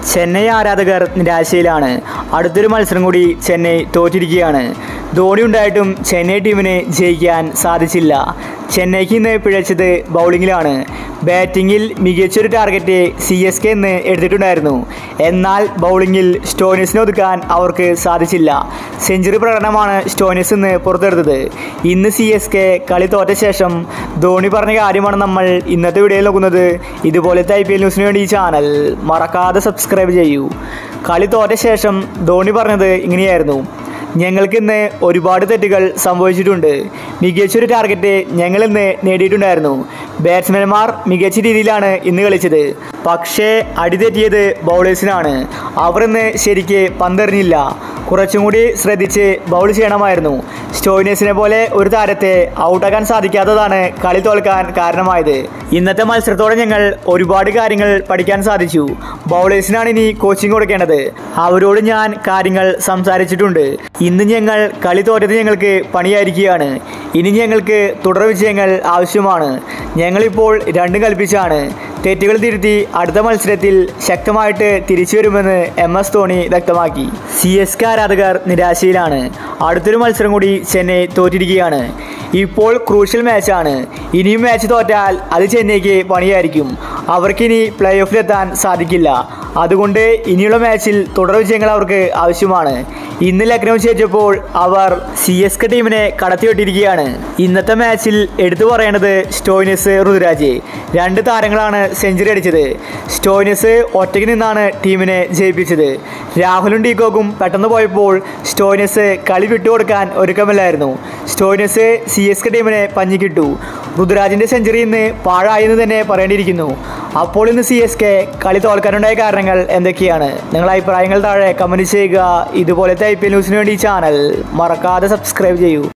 ചെന്നൈ ആരാധകർ നിരാശയിലാണ് അടുത്തൊരു മത്സരം കൂടി ചെന്നൈ തോറ്റിരിക്കുകയാണ് ധോണി ഉണ്ടായിട്ടും ചെന്നൈ ടീമിന് ജയിക്കാൻ സാധിച്ചില്ല ചെന്നൈക്ക് ഇന്ന് പിഴച്ചത് ബൗളിങ്ങിലാണ് ബാറ്റിങ്ങിൽ മികച്ചൊരു ടാർഗറ്റ് സി എസ് കെ എന്ന് എടുത്തിട്ടുണ്ടായിരുന്നു എന്നാൽ ബൗളിങ്ങിൽ സ്റ്റോയിനിസിനെ ഒതുക്കാൻ അവർക്ക് സാധിച്ചില്ല സെഞ്ചുറി പ്രകടനമാണ് സ്റ്റോയിനിസ് ഇന്ന് പുറത്തെടുത്തത് ഇന്ന് സി എസ് കെ കളി തോറ്റ ശേഷം ധോണി പറഞ്ഞ കാര്യമാണ് നമ്മൾ ഇന്നത്തെ വീഡിയോയിൽ നോക്കുന്നത് ഇതുപോലത്തെ ഐ പി എൽ ന്യൂസിന് വേണ്ടി ഈ ചാനൽ മറക്കാതെ സബ്സ്ക്രൈബ് ചെയ്യൂ കളി തോറ്റ ശേഷം ധോണി പറഞ്ഞത് ഇങ്ങനെയായിരുന്നു ഞങ്ങൾക്ക് ഇന്ന് ഒരുപാട് തെറ്റുകൾ സംഭവിച്ചിട്ടുണ്ട് മികച്ചൊരു ടാർഗറ്റ് ഞങ്ങൾ ഇന്ന് നേടിയിട്ടുണ്ടായിരുന്നു ബാറ്റ്സ്മാൻമാർ മികച്ച രീതിയിലാണ് ഇന്ന് കളിച്ചത് പക്ഷേ അടിതെറ്റിയത് ബൗളേഴ്സിനാണ് അവർ ഇന്ന് ശരിക്ക് പന്തെറിഞ്ഞില്ല കുറച്ചും കൂടി ശ്രദ്ധിച്ച് ബൗൾ ചെയ്യണമായിരുന്നു സ്റ്റോയിനേഴ്സിനെ പോലെ ഒരു താരത്തെ ഔട്ടാക്കാൻ സാധിക്കാത്തതാണ് കളി തോൽക്കാൻ കാരണമായത് ഇന്നത്തെ മത്സരത്തോടെ ഞങ്ങൾ ഒരുപാട് കാര്യങ്ങൾ പഠിക്കാൻ സാധിച്ചു ബൗളേഴ്സിനാണ് ഇനി കോച്ചിങ് കൊടുക്കേണ്ടത് അവരോട് ഞാൻ കാര്യങ്ങൾ സംസാരിച്ചിട്ടുണ്ട് ഇന്ന് ഞങ്ങൾ കളി തോറ്റത് ഞങ്ങൾക്ക് പണിയായിരിക്കുകയാണ് ഇനി ഞങ്ങൾക്ക് തുടർ വിജയങ്ങൾ ആവശ്യമാണ് ഞങ്ങളിപ്പോൾ രണ്ടും കൽപ്പിച്ചാണ് തെറ്റുകൾ തിരുത്തി അടുത്ത മത്സരത്തിൽ ശക്തമായിട്ട് തിരിച്ചു വരുമെന്ന് എം എസ് ധോണി വ്യക്തമാക്കി സി എസ് കെ ആരാധകർ നിരാശയിലാണ് അടുത്തൊരു മത്സരം കൂടി ചെന്നൈ തോറ്റിരിക്കുകയാണ് ഇപ്പോൾ ക്രൂഷ്യൽ മാച്ചാണ് ഇനിയും മാച്ച് തോറ്റാൽ അത് ചെന്നൈക്ക് പണിയായിരിക്കും അവർക്കിനി പ്ലേ ഓഫിലെത്താൻ സാധിക്കില്ല അതുകൊണ്ട് ഇനിയുള്ള മാച്ചിൽ തുടർ വിജയങ്ങൾ അവർക്ക് ആവശ്യമാണ് ഇന്ന് ലക്നൗ ജയിച്ചപ്പോൾ അവർ സി എസ് കെ ടീമിനെ കടത്തിവിട്ടിരിക്കുകയാണ് ഇന്നത്തെ മാച്ചിൽ എടുത്തു പറയേണ്ടത് സ്റ്റോയിനസ് ഋതുരാജ് രണ്ട് താരങ്ങളാണ് സെഞ്ചുറി അടിച്ചത് സ്റ്റോയിനസ് ഒറ്റയ്ക്ക് നിന്നാണ് ടീമിനെ ജയിപ്പിച്ചത് രാഹുലും ഡീകോക്കും പെട്ടെന്ന് പോയപ്പോൾ സ്റ്റോയിനസ് കളി വിട്ടുകൊടുക്കാൻ ഒരുക്കമല്ലായിരുന്നു സ്റ്റോയിനസ് സി എസ് കെ ടീമിനെ പഞ്ഞിക്കിട്ടു ഋതുരാജിൻ്റെ സെഞ്ചുറി ഇന്ന് പാഴായെന്ന് തന്നെ പറയേണ്ടിയിരിക്കുന്നു അപ്പോൾ ഇന്ന് സി എസ് കെ കളി തോൽക്കാനുണ്ടായ കാരണങ്ങൾ എന്തൊക്കെയാണ് നിങ്ങളുടെ അഭിപ്രായങ്ങൾ താഴെ കമൻറ്റ് ചെയ്യുക ഇതുപോലത്തെ ഐ പി എൽ ന്യൂസിന് വേണ്ടി ഈ ചാനൽ മറക്കാതെ സബ്സ്ക്രൈബ് ചെയ്യൂ